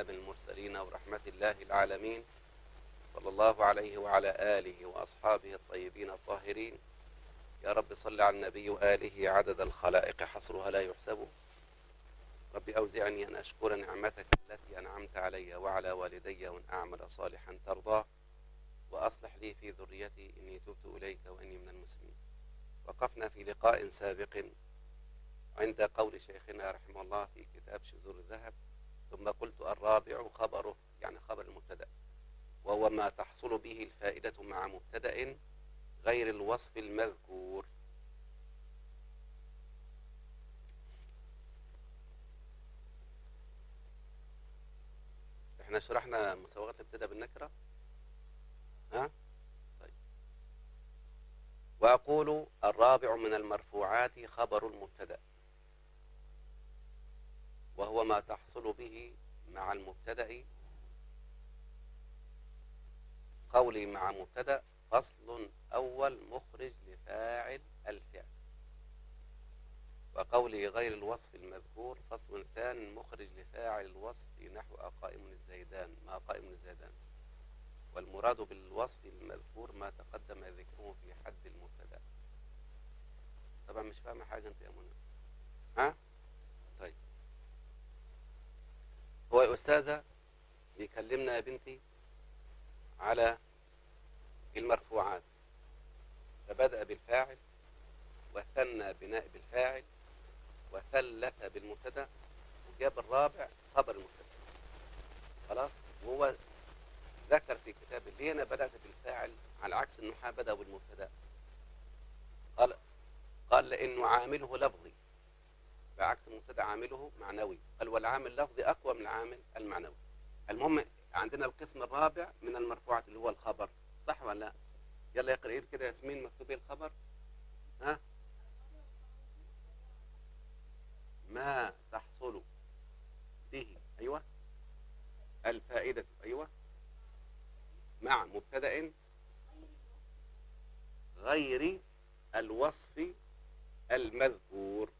وإمام المرسلين ورحمة الله العالمين صلى الله عليه وعلى آله وأصحابه الطيبين الطاهرين يا رب صل على النبي وآله عدد الخلائق حصرها لا يحسب رب أوزعني أن أشكر نعمتك التي أنعمت علي وعلى والدي وأن أعمل صالحا ترضاه وأصلح لي في ذريتي إني تبت إليك وإني من المسلمين وقفنا في لقاء سابق عند قول شيخنا رحمه الله في كتاب شذور الذهب ثم قلت الرابع خبره يعني خبر المبتدأ وهو ما تحصل به الفائدة مع مبتدأ غير الوصف المذكور احنا شرحنا مساوغات الابتداء بالنكرة ها طيب وأقول الرابع من المرفوعات خبر المبتدأ وهو ما تحصل به مع المبتدأ قولي مع مبتدأ فصل أول مخرج لفاعل الفعل وقولي غير الوصف المذكور فصل ثان مخرج لفاعل الوصف نحو أقائم الزيدان ما قائم الزيدان والمراد بالوصف المذكور ما تقدم ذكره في حد المبتدأ طبعا مش فاهمة حاجة أنت يا منى ها طيب هو يا أستاذة بيكلمنا يا بنتي على المرفوعات فبدأ بالفاعل وثنى بنائب الفاعل وثلث بالمبتدا وجاب الرابع خبر المبتدا خلاص وهو ذكر في كتاب ليه انا بدات بالفاعل على عكس النحاة بدأوا بالمبتدا قال قال لانه عامله لفظي بعكس المبتدا عامله معنوي قال والعامل اللفظي اقوى من العامل المعنوي المهم عندنا القسم الرابع من المرفوعات اللي هو الخبر صح ولا لا يلا اقرأ كده ياسمين مكتوب ايه الخبر ها ما تحصل به ايوه الفائدة ايوه مع مبتدأ غير الوصف المذكور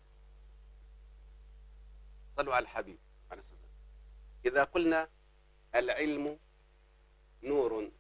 صلوا على الحبيب عليه الصلاة والسلام إذا قلنا العلم نور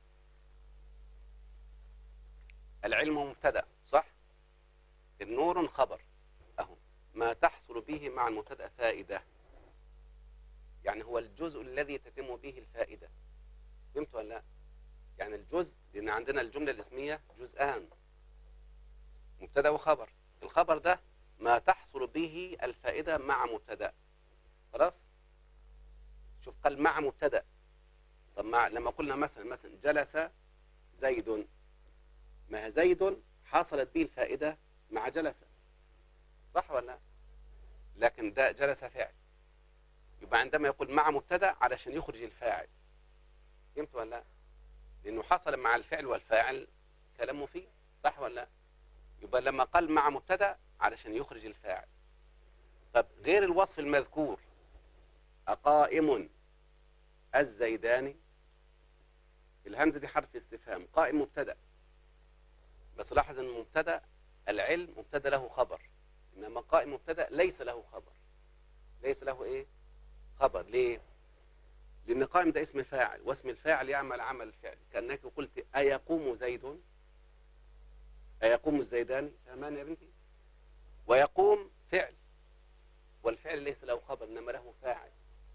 العلم مبتدا صح النور خبر اهو ما تحصل به مع المبتدا فائده يعني هو الجزء الذي تتم به الفائده فهمت ولا لا يعني الجزء لان عندنا الجمله الاسميه جزءان مبتدا وخبر الخبر ده ما تحصل به الفائده مع مبتدا خلاص شوف قال مع مبتدا طب مع لما قلنا مثلا مثلا جلس زيد ما زيد حصلت به الفائدة مع جلس صح ولا لكن ده جلس فعل يبقى عندما يقول مع مبتدا علشان يخرج الفاعل فهمت ولا لا لانه حصل مع الفعل والفاعل كلام مفيد صح ولا لا يبقى لما قال مع مبتدا علشان يخرج الفاعل طب غير الوصف المذكور أقائم الزيداني الهمزة دي حرف استفهام قائم مبتدأ بس لاحظ ان مبتدا العلم مبتدا له خبر انما قائم مبتدا ليس له خبر ليس له ايه خبر ليه لان قائم ده اسم فاعل واسم الفاعل يعمل عمل الفعل كانك قلت ايقوم زيد ايقوم الزيداني فهمان يا بنتي ويقوم فعل والفعل ليس له خبر انما له فاعل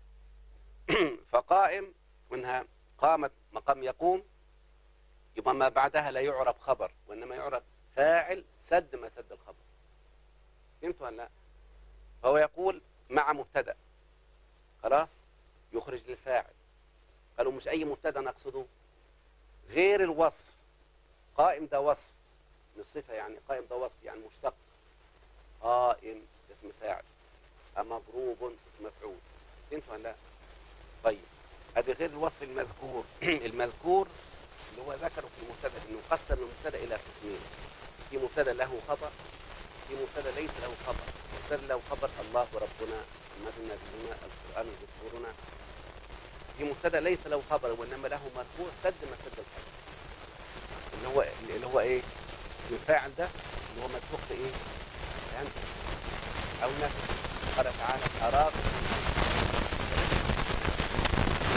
فقائم منها قامت مقام يقوم يبقى ما بعدها لا يعرب خبر وإنما يعرب فاعل سد ما سد الخبر فهمت ولا لا فهو يقول مع مبتدا خلاص يخرج للفاعل قالوا مش أي مبتدا نقصده غير الوصف قائم ده وصف من الصفة يعني قائم ده وصف يعني مشتق قائم اسم فاعل مضروب اسم مفعول فهمت ولا لا طيب هذه غير الوصف المذكور المذكور اللي هو ذكره في المبتدا انه قسم المبتدا الى قسمين في مبتدا له خبر في مبتدا ليس له خبر مبتدا له خبر الله ربنا محمد نبينا القران دستورنا في مبتدا ليس له خبر وانما له مرفوع سد ما سد الخبر اللي هو اللي هو ايه اسم الفاعل ده اللي هو مسبوق بايه فهمت او نفي قال تعالى اراك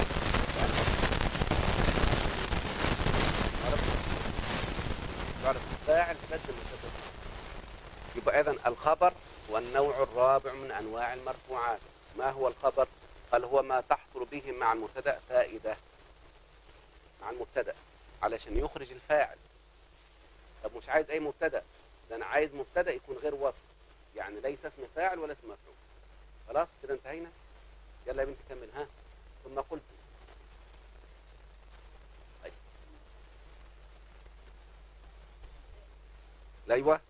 الفاعل سد المبتدا يبقى اذا الخبر هو النوع الرابع من انواع المرفوعات ما هو الخبر قال هو ما تحصل به مع المبتدا فائده مع المبتدا علشان يخرج الفاعل طب مش عايز اي مبتدا ده انا عايز مبتدا يكون غير وصف يعني ليس اسم فاعل ولا اسم مفعول خلاص كده انتهينا يلا يا بنتي كمل ها ثم قلت طيب. ايوه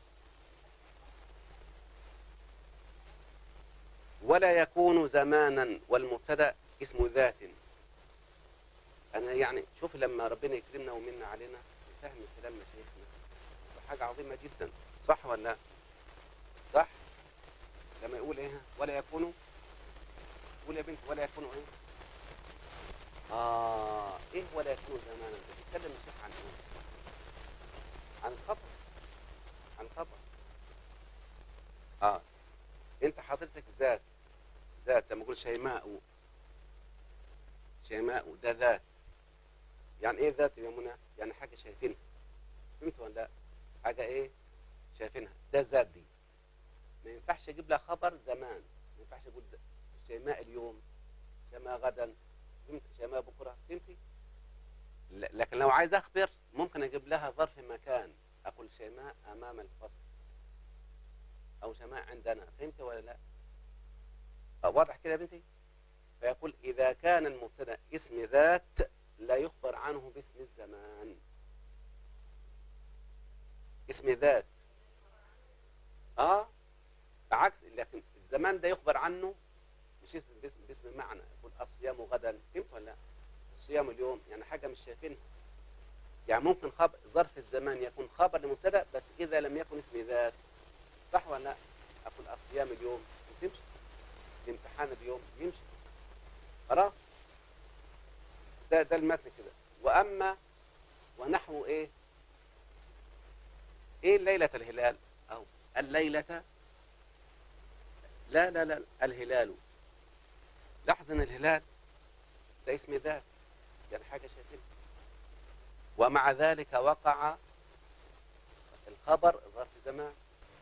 ولا يكون زمانا والمبتدا اسم ذات انا يعني شوف لما ربنا يكرمنا ومنا علينا بفهم كلام مشايخنا حاجه عظيمه جدا صح ولا لا صح لما يقول ايه ولا يكونوا قول يا بنت ولا يكونوا ايه اه ايه ولا يكونوا زمانا ده بيتكلم الشيخ عن ايه عن الخبر عن الخبر اه انت حضرتك ذات ذات لما اقول شيماء شيماء ده ذات يعني ايه ذات يا منى يعني حاجه شايفينها فهمت ولا لا حاجه ايه شايفينها ده ذات دي ما ينفعش اجيب لها خبر زمان ما ينفعش اقول ز... شيماء اليوم شيماء غدا فهمت شيماء بكره فهمتي ل- لكن لو عايز اخبر ممكن اجيب لها ظرف مكان اقول شيماء امام الفصل او شيماء عندنا فهمت ولا لا آه، واضح كده يا بنتي فيقول اذا كان المبتدا اسم ذات لا يخبر عنه باسم الزمان اسم ذات اه بعكس لكن الزمان ده يخبر عنه مش اسم باسم, باسم معنى يقول الصيام غدا فهمت ولا لا الصيام اليوم يعني حاجه مش شايفينها يعني ممكن خبر ظرف الزمان يكون خبر لمبتدا بس اذا لم يكن اسم ذات صح ولا لا اقول الصيام اليوم تمشي الامتحان اليوم يمشي خلاص ده ده المتن كده واما ونحو ايه ايه ليله الهلال او الليله لا لا لا الهلال لاحظ ان الهلال ده اسم ذات يعني حاجه شايفينها ومع ذلك وقع الخبر ظرف زمان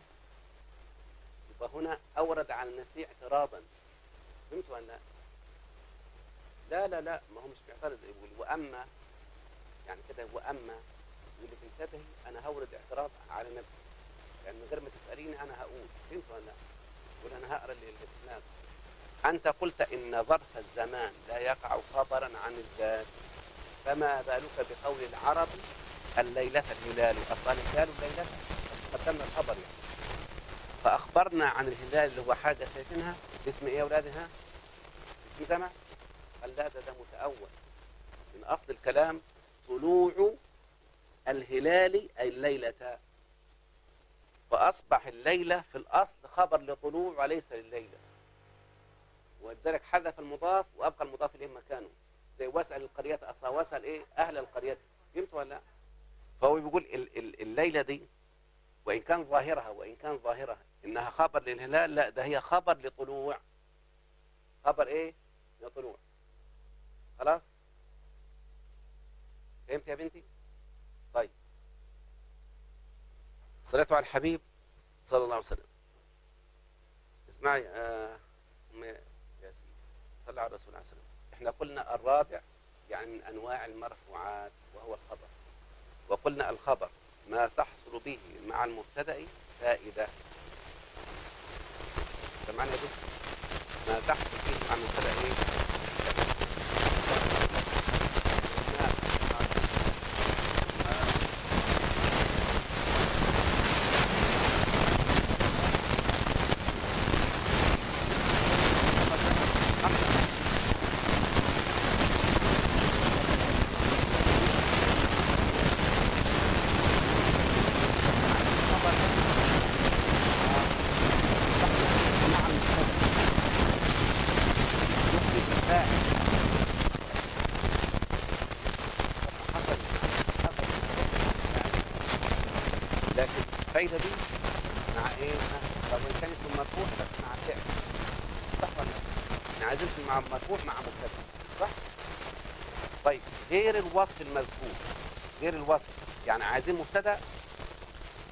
يبقى هنا اورد على نفسه اعتراضا فهمت ولا لا؟ لا لا لا ما هو مش بيعترض يقول واما يعني كده واما يقول لك انتبهي انا هورد اعتراض على نفسي يعني من غير ما تساليني انا هقول فهمت ولا لا؟ يقول انا هقرا اللي اللي في دماغي انت قلت ان ظرف الزمان لا يقع خبرا عن الذات فما بالك بقول العرب الليلة الهلال أصلا الهلال الليلة بس قدمنا الخبر يعني فأخبرنا عن الهلال اللي هو حاجة شايفينها باسم إيه يا أولادها؟ اسم زمن قال لا ده ده متأول من أصل الكلام طلوع الهلال أي الليلة فأصبح الليلة في الأصل خبر لطلوع وليس لليلة ولذلك حذف المضاف وأبقى المضاف إليه مكانه زي واسأل القرية أصلا واسأل إيه أهل القرية فهمت ولا لا؟ فهو بيقول ال- ال- الليلة دي وإن كان ظاهرها وإن كان ظاهرها إنها خبر للهلال لا ده هي خبر لطلوع خبر إيه؟ لطلوع خلاص؟ فهمت يا بنتي؟ طيب صلاة على الحبيب صلى الله عليه وسلم اسمعي آه، أم ياسين صلى على الرسول عليه وسلم احنا قلنا الرابع يعني من انواع المرفوعات وهو الخبر وقلنا الخبر ما تحصل به مع المبتدا فائده سمعنا يا دكتور ما تحصل به مع المبتدا ايه لكن الفايده دي مع ايه؟ طب وان كان اسمه مرفوع بس مع فعل صح ولا لا؟ احنا عايزين اسم مع مرفوع مع مبتدا صح؟ طيب غير الوصف المذكور غير الوصف يعني عايزين مبتدا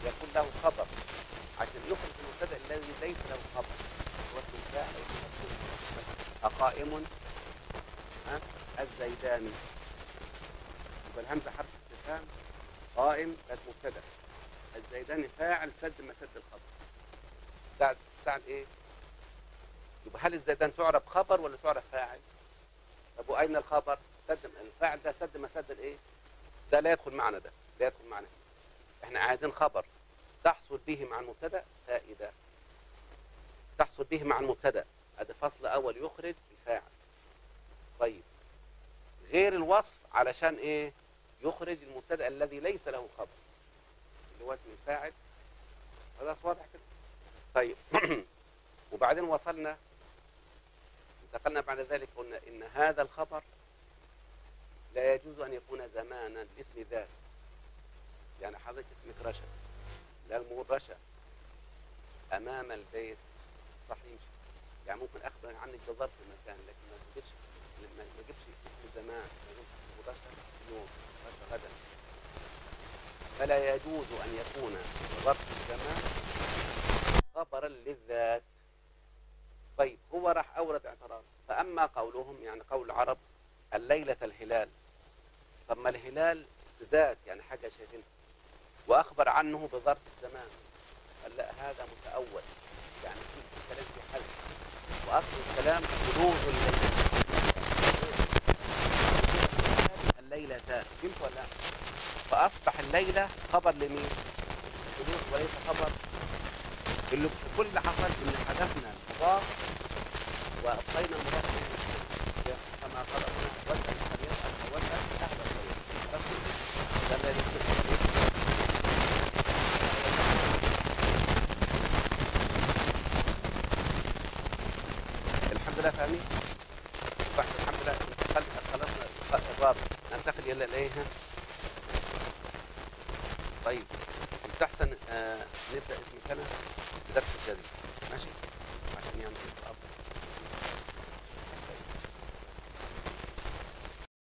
يكون له خبر عشان يخرج المبتدا الذي ليس له خبر هو اسم الفاعل او اسم المفعول مثلا أقائم ها الزيداني يبقى الهمزه حرف استفهام قائم كانت مبتدا الزيداني فاعل سد مسد الخبر سعد سعد ايه يبقى هل الزيدان تعرب خبر ولا تعرب فاعل طب واين الخبر سد الفاعل ده سد مسد الايه ده لا يدخل معنا ده لا يدخل معنا احنا عايزين خبر تحصل به مع المبتدا فائده تحصل به مع المبتدا ادي فصل اول يخرج الفاعل طيب غير الوصف علشان ايه يخرج المبتدا الذي ليس له خبر اللي هو اسم الفاعل هذا واضح كده طيب وبعدين وصلنا انتقلنا بعد ذلك قلنا ان هذا الخبر لا يجوز ان يكون زمانا لاسم ذات يعني حضرتك اسمك رشا لا المقول رشا امام البيت صح يمشي يعني ممكن اخبر عنك بظرف المكان لكن ما تجيبش ما ما اجيبش اسم زمان ما اجيبش رشا يوم رشا غدا فلا يجوز ان يكون ظرف الزمان خبرا للذات طيب هو راح اورد اعتراض فاما قولهم يعني قول العرب الليله الهلال طب ما الهلال ذات يعني حاجه شايفينها واخبر عنه بظرف الزمان قال لا هذا متاول يعني في كلام في حل واصل الكلام بلوغ الليل الليلتان فهمت ولا لا؟ فاصبح الليله خبر لمين؟ البلوغ وليس خبر اللي كل اللي حصل ان حذفنا المضاف وابقينا المضاف إليه. كما قال ربنا واسال من يسال واسال اهل الخير ده الذي يكتب الحمد لله فاهمين؟ بعد الحمد لله انتقل- خلصنا اللقاء الرابع ننتقل الى الايه؟ طيب يستحسن آه نبدا اسم كان درس الجديد ماشي عشان يعني يبقى افضل